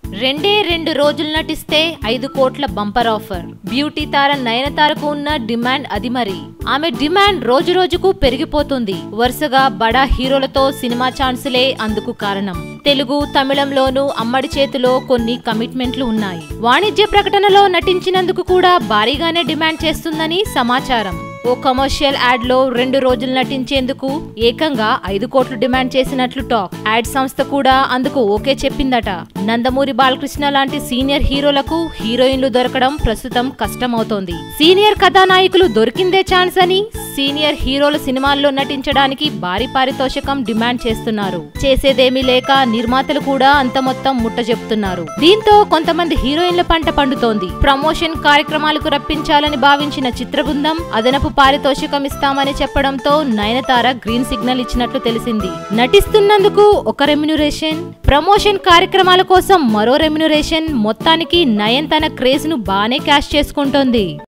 రెండే రెండు రోజులు నటిస్తే ఐదు కోట్ల బంపర్ ఆఫర్ బ్యూటీ తార నయనతారకు ఉన్న డిమాండ్ అది మరి ఆమె డిమాండ్ రోజు రోజుకు పెరిగిపోతుంది వరుసగా బడా హీరోలతో సినిమా ఛాన్సులే అందుకు కారణం తెలుగు తమిళంలోనూ అమ్మడి చేతిలో కొన్ని కమిట్మెంట్లు ఉన్నాయి వాణిజ్య ప్రకటనలో నటించినందుకు కూడా భారీగానే డిమాండ్ చేస్తుందని సమాచారం ఓ కమర్షియల్ యాడ్ లో రెండు రోజులు నటించేందుకు ఏకంగా ఐదు కోట్లు డిమాండ్ చేసినట్లు టాక్ యాడ్ సంస్థ కూడా అందుకు ఓకే చెప్పిందట నందమూరి బాలకృష్ణ లాంటి సీనియర్ హీరోలకు హీరోయిన్లు దొరకడం ప్రస్తుతం కష్టమవుతోంది సీనియర్ కథానాయకులు దొరికిందే ఛాన్స్ అని సీనియర్ హీరోల సినిమాల్లో నటించడానికి భారీ పారితోషికం డిమాండ్ చేస్తున్నారు చేసేదేమీ లేక నిర్మాతలు కూడా అంత మొత్తం ముట్ట చెప్తున్నారు దీంతో కొంతమంది హీరోయిన్ల పంట పండుతోంది ప్రమోషన్ కార్యక్రమాలకు రప్పించాలని భావించిన చిత్ర బృందం అదనపు పారితోషికం ఇస్తామని చెప్పడంతో నయనతార గ్రీన్ సిగ్నల్ ఇచ్చినట్లు తెలిసింది నటిస్తున్నందుకు ఒక రెమ్యునరేషన్ ప్రమోషన్ కార్యక్రమాల కోసం మరో రెమ్యునరేషన్ మొత్తానికి నయన్ తన క్రేజ్ ను బానే క్యాష్ చేసుకుంటోంది